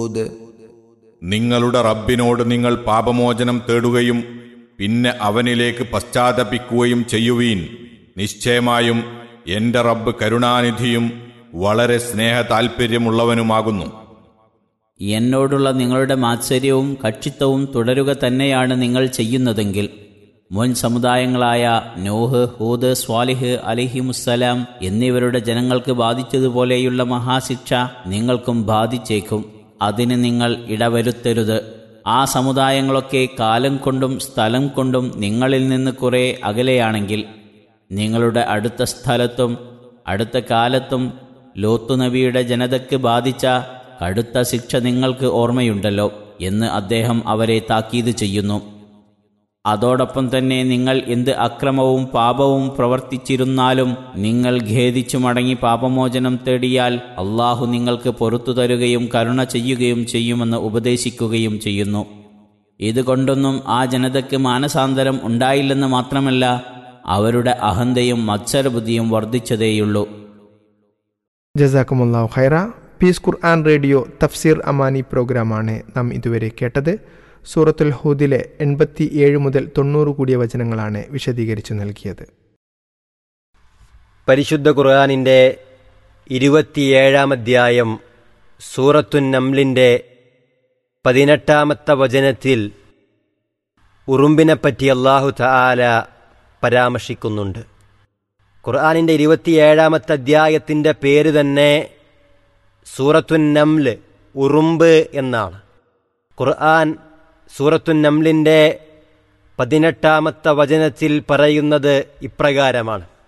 നിങ്ങളുടെ റബ്ബിനോട് നിങ്ങൾ പാപമോചനം തേടുകയും പിന്നെ അവനിലേക്ക് പശ്ചാത്തപിക്കുകയും ചെയ്യുവീൻ നിശ്ചയമായും എന്റെ റബ്ബ് കരുണാനിധിയും വളരെ സ്നേഹ താൽപ്പര്യമുള്ളവനുമാകുന്നു എന്നോടുള്ള നിങ്ങളുടെ മാത്സര്യവും കക്ഷിത്വവും തുടരുക തന്നെയാണ് നിങ്ങൾ ചെയ്യുന്നതെങ്കിൽ മുൻ സമുദായങ്ങളായ നോഹ് ഹൂദ് സ്വാലിഹ് അലിഹിമുസ്സലാം എന്നിവരുടെ ജനങ്ങൾക്ക് ബാധിച്ചതുപോലെയുള്ള മഹാശിക്ഷ നിങ്ങൾക്കും ബാധിച്ചേക്കും അതിന് നിങ്ങൾ ഇടവരുത്തരുത് ആ സമുദായങ്ങളൊക്കെ കാലം കൊണ്ടും സ്ഥലം കൊണ്ടും നിങ്ങളിൽ നിന്ന് കുറേ അകലെയാണെങ്കിൽ നിങ്ങളുടെ അടുത്ത സ്ഥലത്തും അടുത്ത കാലത്തും ലോത്തു നബിയുടെ ജനതയ്ക്ക് ബാധിച്ച കടുത്ത ശിക്ഷ നിങ്ങൾക്ക് ഓർമ്മയുണ്ടല്ലോ എന്ന് അദ്ദേഹം അവരെ താക്കീത് ചെയ്യുന്നു അതോടൊപ്പം തന്നെ നിങ്ങൾ എന്ത് അക്രമവും പാപവും പ്രവർത്തിച്ചിരുന്നാലും നിങ്ങൾ ഖേദിച്ചു മടങ്ങി പാപമോചനം തേടിയാൽ അള്ളാഹു നിങ്ങൾക്ക് പൊറത്തു തരുകയും കരുണ ചെയ്യുകയും ചെയ്യുമെന്ന് ഉപദേശിക്കുകയും ചെയ്യുന്നു ഇതുകൊണ്ടൊന്നും ആ ജനതയ്ക്ക് മാനസാന്തരം ഉണ്ടായില്ലെന്ന് മാത്രമല്ല അവരുടെ അഹന്തയും മത്സരബുദ്ധിയും വർദ്ധിച്ചതേയുള്ളൂ ജസാക്കുമുല്ലാഹു ഖൈറ പീസ് ഖുർആൻ റേഡിയോ തഫ്സീർ അമാനി പ്രോഗ്രാമാണ് നാം ഇതുവരെ കേട്ടത് സൂറത്തുൽ ഹൂദിലെ എൺപത്തി ഏഴ് മുതൽ തൊണ്ണൂറ് കൂടിയ വചനങ്ങളാണ് വിശദീകരിച്ചു നൽകിയത് പരിശുദ്ധ ഖുർആാനിൻ്റെ ഇരുപത്തിയേഴാം അധ്യായം സൂറത്തുൻ നംലിൻ്റെ പതിനെട്ടാമത്തെ വചനത്തിൽ ഉറുമ്പിനെപ്പറ്റി അള്ളാഹു തആല പരാമർശിക്കുന്നുണ്ട് ഖുർആാനിൻ്റെ ഇരുപത്തിയേഴാമത്തെ അധ്യായത്തിൻ്റെ പേര് തന്നെ സൂറത്തുൻ നംല് ഉറുമ്പ് എന്നാണ് ഖുർആൻ സൂറത്തുൻ നംലിൻ്റെ പതിനെട്ടാമത്തെ വചനത്തിൽ പറയുന്നത് ഇപ്രകാരമാണ്